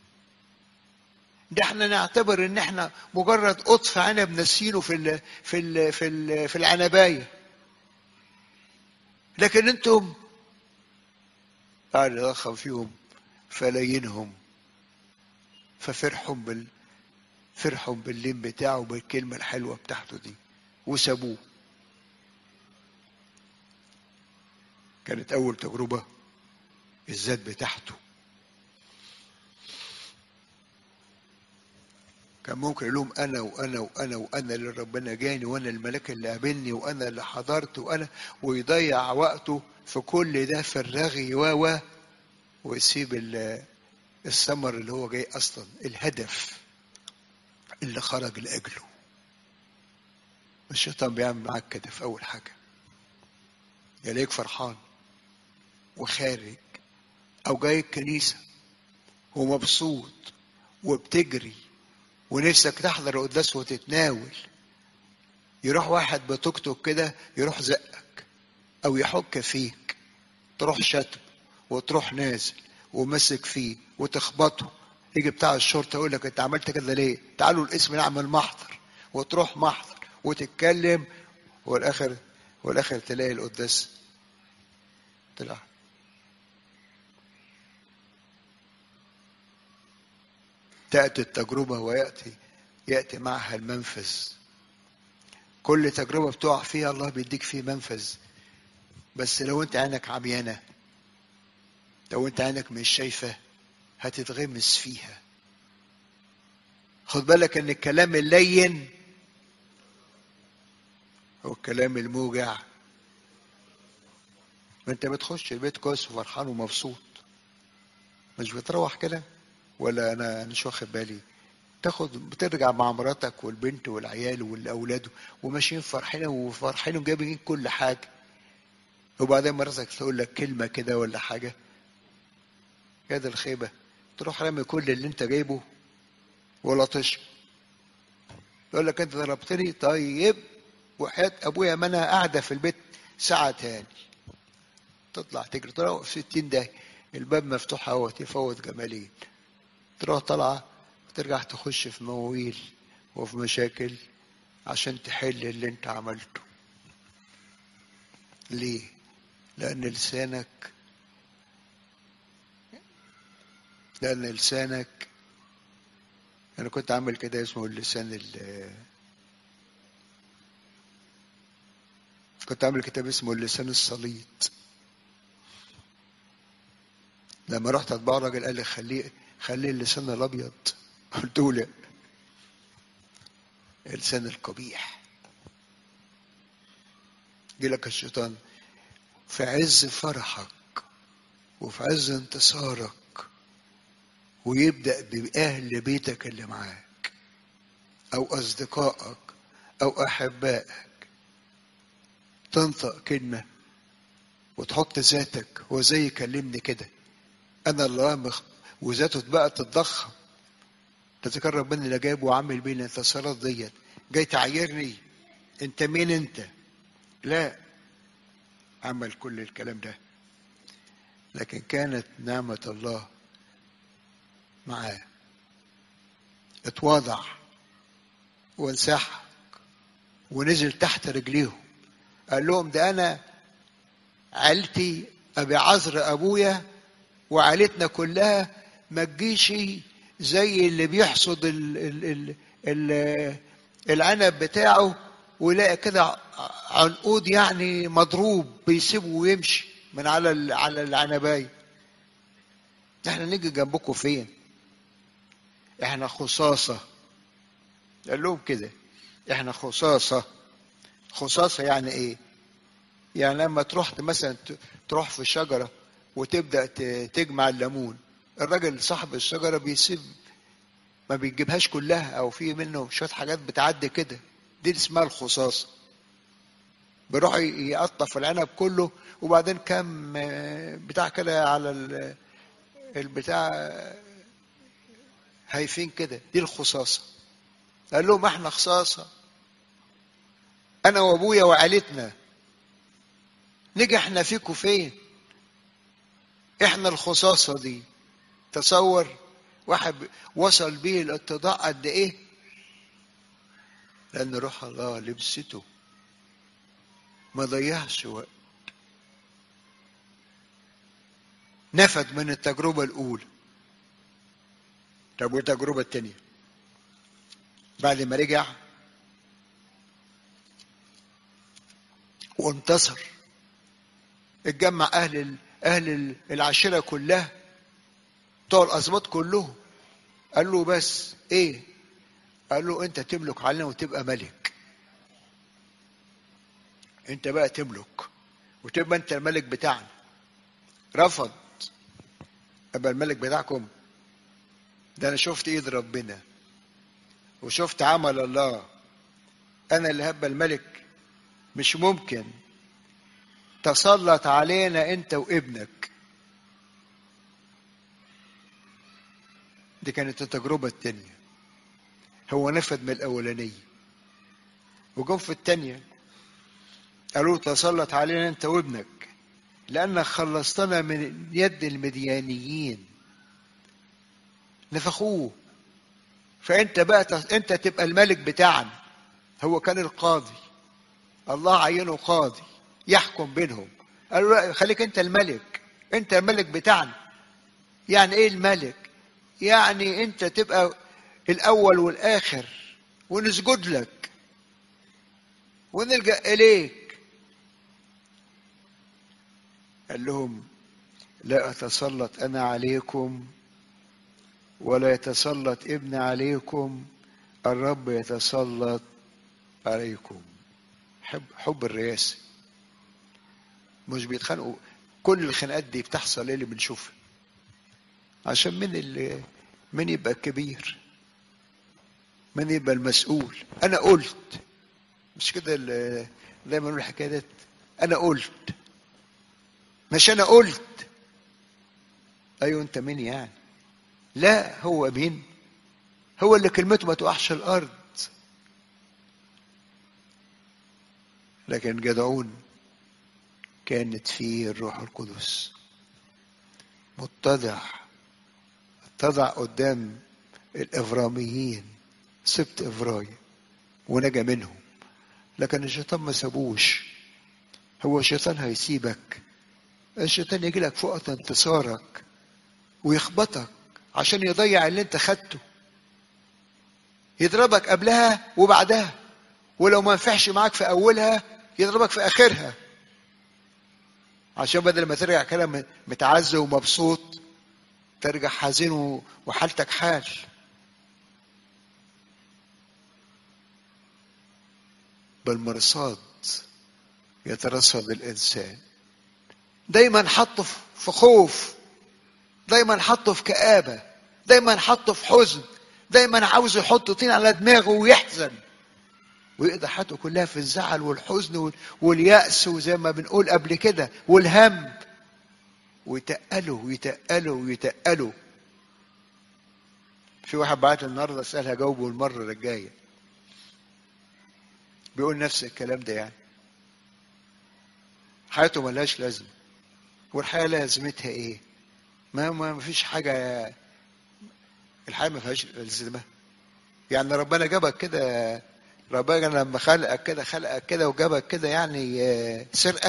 ده احنا نعتبر ان احنا مجرد قطف عنب نسينه في ال في ال في ال في العنبايه لكن انتم قاعد يضخم فيهم فلاينهم ففرحوا بال فرحوا باللين بتاعه بالكلمة الحلوة بتاعته دي وسابوه كانت أول تجربة الذات بتاعته كان ممكن يقول لهم انا وانا وانا وانا اللي ربنا جاني وانا الملاك اللي قابلني وانا اللي حضرت وانا ويضيع وقته في كل ده في الرغي و و ويسيب الثمر اللي هو جاي اصلا الهدف اللي خرج لاجله الشيطان بيعمل معاك كده في اول حاجه يلاقيك فرحان وخارج او جاي الكنيسه ومبسوط وبتجري ونفسك تحضر قداس وتتناول يروح واحد بتوك توك كده يروح زقك او يحك فيك تروح شتم وتروح نازل ومسك فيه وتخبطه يجي بتاع الشرطه يقول لك انت عملت كده ليه؟ تعالوا الاسم نعمل محضر وتروح محضر وتتكلم والاخر والاخر تلاقي القداس طلع تأتي التجربة ويأتي يأتي معها المنفذ كل تجربة بتقع فيها الله بيديك فيه منفذ بس لو انت عينك عميانة لو انت عينك مش شايفة هتتغمس فيها خد بالك ان الكلام اللين هو الكلام الموجع ما انت بتخش البيت كويس وفرحان ومبسوط مش بتروح كده ولا انا مش واخد بالي تاخد بترجع مع مراتك والبنت والعيال والاولاد وماشيين فرحين وفرحين وجايبين كل حاجه وبعدين مراتك تقول لك كلمه كده ولا حاجه يا ده الخيبه تروح رامي كل اللي انت جايبه ولا تشرب يقول لك انت ضربتني طيب وحياة ابويا ما انا قاعده في البيت ساعه تاني تطلع تجري تروح في 60 دقيقه الباب مفتوح اهوت يفوت جمالين تروح طالعة وترجع تخش في مواويل وفي مشاكل عشان تحل اللي انت عملته ليه لأن لسانك لأن لسانك أنا كنت عامل كده اسمه اللسان ال كنت عامل كتاب اسمه اللسان السليط لما رحت اتبع راجل قال لي خليه خليه اللسان الابيض قلت له لا اللسان القبيح جه لك الشيطان في عز فرحك وفي عز انتصارك ويبدأ بأهل بيتك اللي معاك أو أصدقائك أو أحبائك تنطق كلمة وتحط ذاتك هو زي يكلمني كده أنا الله مخ... وذاته بقى تتضخم تذكر ربنا اللي جايب وعامل بيه الانتصارات ديت جاي تعايرني انت مين انت لا عمل كل الكلام ده لكن كانت نعمة الله معاه اتواضع وانسحق ونزل تحت رجليهم قال لهم ده انا عيلتي ابي عذر ابويا وعيلتنا كلها ما تجيش زي اللي بيحصد ال ال ال ال العنب بتاعه ويلاقي كده عنقود يعني مضروب بيسيبه ويمشي من على ال- على العنبايه احنا نيجي جنبكم فين احنا خصاصه قال لهم كده احنا خصاصه خصاصه يعني ايه يعني لما تروح مثلا ت- تروح في شجره وتبدا ت- تجمع الليمون الراجل صاحب الشجره بيسيب ما بيجيبهاش كلها او في منه شويه حاجات بتعدي كده دي اسمها الخصاصه بيروح ي- يقطف العنب كله وبعدين كام آه، بتاع كده على ال- البتاع آه، هايفين كده دي الخصاصه قال لهم احنا خصاصه انا وابويا وعيلتنا نيجي احنا فيكوا فين احنا الخصاصه دي تصور واحد وصل بيه الاتضاع قد ايه لان روح الله لبسته ما ضيعش وقت نفد من التجربه الاولى طب والتجربه الثانيه بعد ما رجع وانتصر اتجمع اهل ال- اهل ال- العشيره كلها بتوع الاسباط كلهم قال له بس ايه قال له انت تملك علينا وتبقى ملك انت بقى تملك وتبقى انت الملك بتاعنا رفض ابقى الملك بتاعكم ده انا شفت ايد ربنا وشفت عمل الله انا اللي هبقى الملك مش ممكن تسلط علينا انت وابنك دي كانت التجربة التانية هو نفد من الأولانية وجم في التانية قالوا تسلط علينا أنت وابنك لأنك خلصتنا من يد المديانيين نفخوه فأنت بقى ت- أنت تبقى الملك بتاعنا هو كان القاضي الله عينه قاضي يحكم بينهم قالوا لا خليك أنت الملك أنت الملك بتاعنا يعني إيه الملك يعني أنت تبقى الأول والآخر ونسجد لك ونلجأ إليك قال لهم لا أتسلط أنا عليكم ولا يتسلط ابن عليكم الرب يتسلط عليكم حب حب الرئاسة مش بيتخانقوا كل الخناقات دي بتحصل ايه اللي بنشوفها عشان مين اللي مين يبقى الكبير مين يبقى المسؤول انا قلت مش كده ال- دايما نقول الحكايه ديت انا قلت مش انا قلت ايوه انت مين يعني لا هو مين هو اللي كلمته ما تقعش الارض لكن جدعون كانت فيه الروح القدس متضع اتضع قدام الافراميين سبت افرايم ونجا منهم لكن الشيطان ما سابوش هو الشيطان هيسيبك الشيطان يجي لك في وقت انتصارك ويخبطك عشان يضيع اللي انت خدته يضربك قبلها وبعدها ولو ما نفعش معاك في اولها يضربك في اخرها عشان بدل ما ترجع كده متعزي ومبسوط ترجع حزين و- وحالتك حال بالمرصاد يترصد الانسان دايما حطه في خوف دايما حطه في كآبة دايما حطه في حزن دايما عاوز يحط طين على دماغه ويحزن ويقضي حياته كلها في الزعل والحزن وال- واليأس وزي ما بنقول قبل كده والهم ويتقلوا ويتقلوا ويتقلوا في واحد بعت لي النهارده اسالها جاوبه المره الجايه بيقول نفس الكلام ده يعني حياته ملهاش لازمه والحياه لازمتها ايه ما ما فيش حاجه الحياه ما فيهاش لازمه يعني ربنا جابك كده ربنا لما خلقك كده خلقك كده وجابك كده يعني آه، سرقة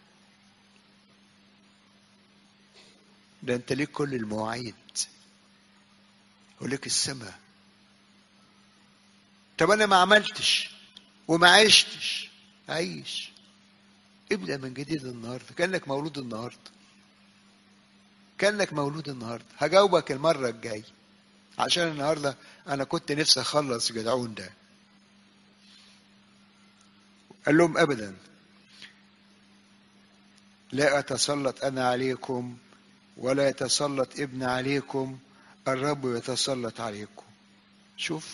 ده انت ليك كل المواعيد وليك السماء طب انا ما عملتش وما عشتش عيش ابدأ من جديد النهارده كأنك مولود النهارده كأنك مولود النهارده هجاوبك المرة الجاية عشان النهارده انا كنت نفسي اخلص جدعون ده قال لهم ابدا لا اتسلط انا عليكم ولا يتسلط ابن عليكم الرب يتسلط عليكم شوف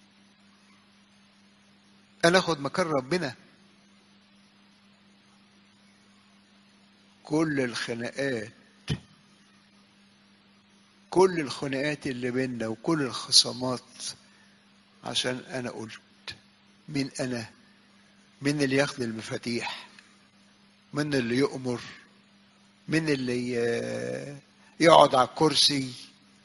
انا اخد مكان ربنا كل الخناقات كل الخناقات اللي بيننا وكل الخصامات عشان انا قلت مين انا مين اللي ياخد المفاتيح مين اللي يؤمر مين اللي ي- يقعد على الكرسي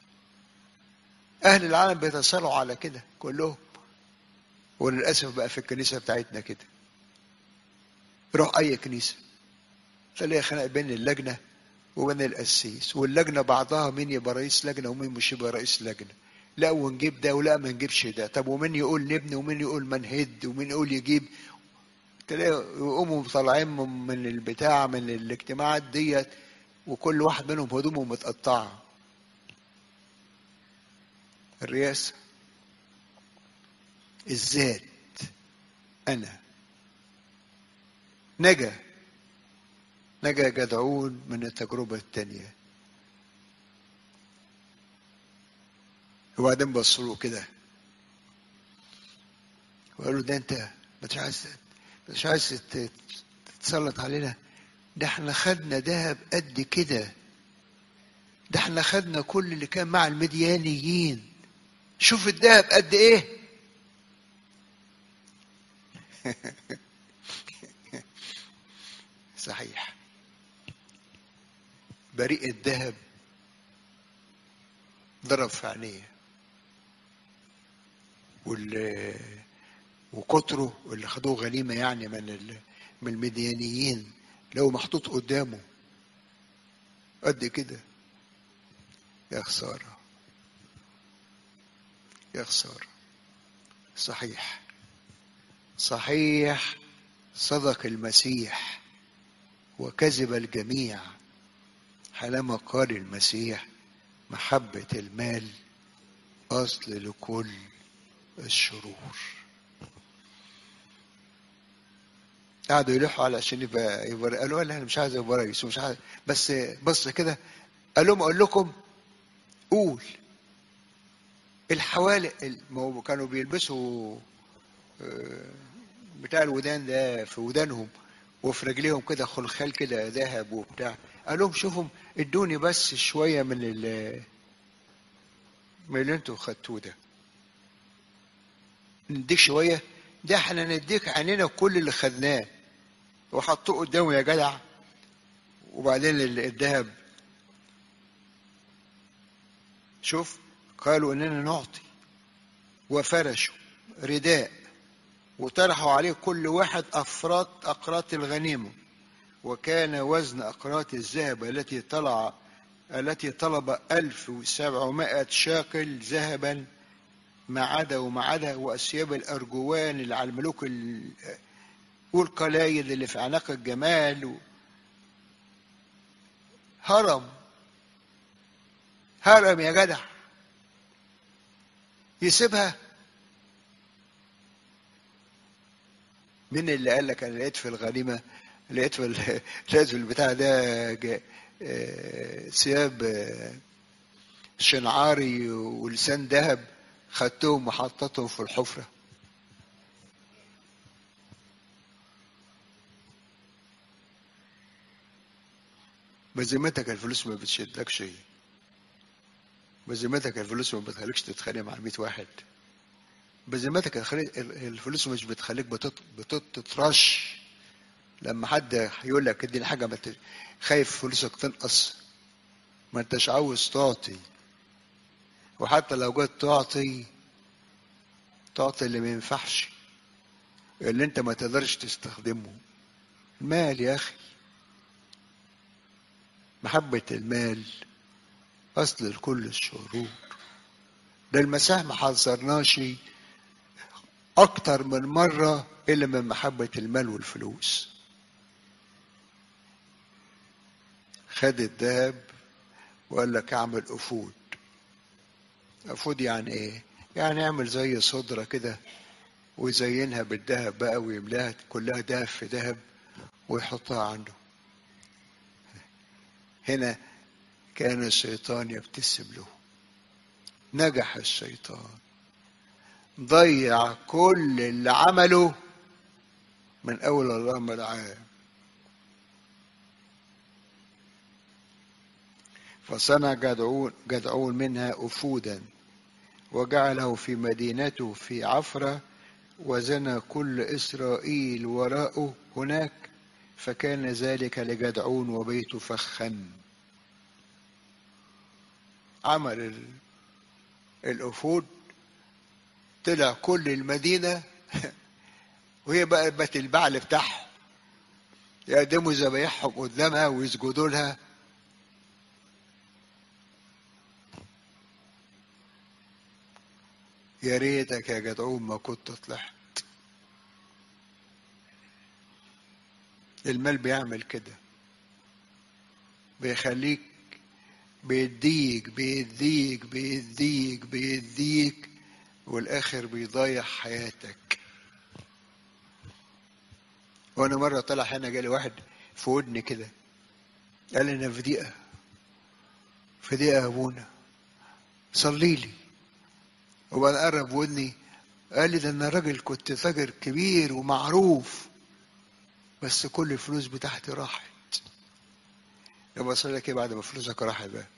اهل العالم بيتصارعوا على كده كلهم وللاسف بقى في الكنيسه بتاعتنا كده روح اي كنيسه تلاقي خناق بين اللجنه وبين القسيس واللجنه بعضها مين يبقى رئيس لجنه ومين مش يبقى رئيس لجنه لا ونجيب ده ولا ما نجيبش ده طب ومين يقول نبني ومين يقول ما نهد ومين يقول يجيب تلاقي يقوموا طالعين من من البتاع من الاجتماعات ديت وكل واحد منهم هدومه متقطعه الرئاسه الذات انا نجا نجا جدعون من التجربة التانية وبعدين بصوا له كده وقالوا ده انت مش عايز مش عايز تت- تتسلط علينا ده احنا خدنا دهب قد كده ده احنا خدنا كل اللي كان مع المديانيين شوف الدهب قد ايه صحيح بريء الذهب ضرب في عينيه وال وكتره اللي خدوه غنيمه يعني من ال... من المديانيين لو محطوط قدامه قد كده يا خساره يا خساره صحيح صحيح صدق المسيح وكذب الجميع حينما قال المسيح محبة المال أصل لكل الشرور قعدوا يلحوا على عشان يبقى, يبقى قالوا لا انا مش عايز ابقى رئيس ومش عايز بس بص كده قال لهم اقول لكم قول الحوالق ما هو كانوا بيلبسوا آه، بتاع الودان ده في ودانهم وفي رجليهم كده خلخال كده ذهب وبتاع قال لهم شوفوا ادوني بس شويه من ال من اللي انتوا خدتوه ده نديك شويه ده احنا نديك عينينا كل اللي خدناه وحطوه قدامه يا جدع وبعدين ال- الذهب شوف قالوا اننا نعطي وفرشوا رداء وطرحوا عليه كل واحد افراد اقراط الغنيمه وكان وزن اقراط الذهب التي طلع التي طلب ألف وسبعمائة شاقل ذهبا ما عدا وما عدا وأثياب الأرجوان اللي على الملوك ال- والقلايد اللي في أعناق الجمال و... هرم هرم يا جدع يسيبها مين اللي قال لك انا لقيت في الغنيمه لقيت في ال- لقيت في البتاع ده جا- آه، ثياب آه، شنعاري ولسان ذهب خدتهم وحطيتهم في الحفره بذمتك الفلوس ما بتشدكش شيء بذمتك الفلوس ما بتخليكش تتخانق مع 100 واحد بذمتك الخلي- الفلوس مش بتخليك بتط- بتترش لما حد يقول لك اديني حاجه ما ت- خايف فلوسك تنقص ما انتش عاوز تعطي وحتى لو جيت تعطي تعطي اللي ما ينفعش اللي انت ما تقدرش تستخدمه المال يا اخي محبة المال اصل لكل الشرور ده المسيح ما حذرناش اكتر من مرة الا من محبة المال والفلوس خد الذهب وقال لك اعمل افود افود يعني ايه يعني اعمل زي صدرة كده ويزينها بالذهب بقى ويملاها كلها ذهب في ذهب ويحطها عنده هنا كان الشيطان يبتسم له نجح الشيطان ضيع كل اللي عمله من اول الامر العام فصنع جدعون جدعون منها افودا وجعله في مدينته في عفره وزنى كل اسرائيل وراءه هناك فكان ذلك لجدعون وبيته فخا عمل ال- الأفود طلع كل المدينة وهي بقى بقت البعل بتاعهم يقدموا ذبايحهم قدامها ويسجدوا لها يا ريتك يا جدعون ما كنت طلعت المال بيعمل كده بيخليك بيديك بيديك بيديك بيديك والاخر بيضيع حياتك وانا مره طلع هنا جالي واحد في ودني كده قال لي انا في دقيقه في دقيقه يا ابونا صلي لي وبعد قرب ودني قال لي ده انا راجل كنت تاجر كبير ومعروف بس كل الفلوس بتاعتي راحت يبقى اصل لك ايه بعد ما فلوسك راحت بقى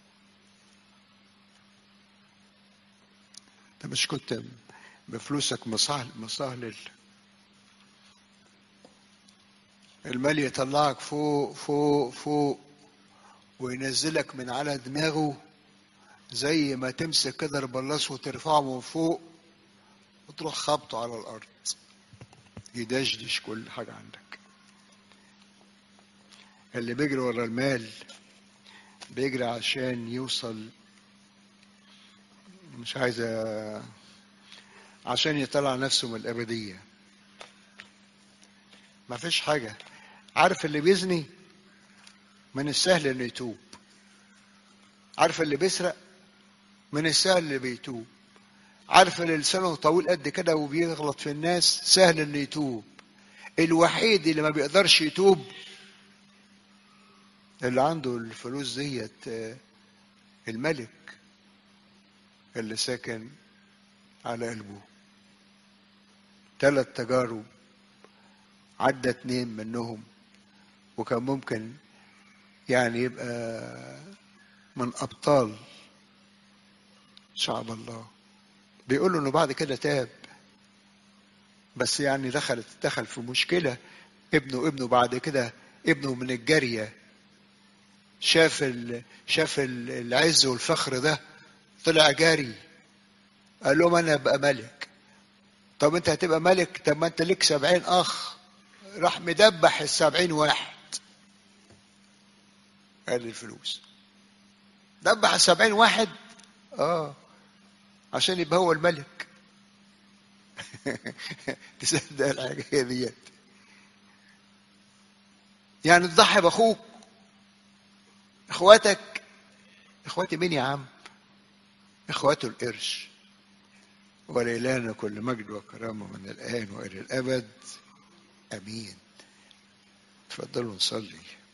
انت مش كنت بفلوسك مصهل مصهلل المال يطلعك فوق فوق فوق وينزلك من على دماغه زي ما تمسك كده البلاص وترفعه من فوق وتروح خبطه على الارض يدشدش كل حاجه عندك اللي بيجري ورا المال بيجري عشان يوصل مش عايز أ- عشان يطلع نفسه من الأبدية ما فيش حاجة عارف اللي بيزني من السهل انه يتوب عارف اللي بيسرق من السهل اللي بيتوب عارف اللي لسانه طويل قد كده وبيغلط في الناس سهل انه يتوب الوحيد اللي ما بيقدرش يتوب اللي عنده الفلوس ديت آه، الملك اللي ساكن على قلبه ثلاث تجارب عدى اتنين منهم وكان ممكن يعني يبقى من أبطال شعب الله بيقول له انه بعد كده تاب بس يعني دخل دخل في مشكلة ابنه ابنه بعد كده ابنه من الجارية شاف ال... شاف ال- العز والفخر ده طلع جاري قال لهم انا ابقى ملك طب انت هتبقى ملك طب ما انت ليك سبعين اخ راح مدبح السبعين واحد قال الفلوس دبح السبعين واحد اه عشان يبقى هو الملك تصدق الحاجة ديت يعني تضحي باخوك اخواتك اخواتي مين يا عم اخواته القرش ولإلهنا كل مجد وكرامة من الآن وإلى الأبد أمين تفضلوا نصلي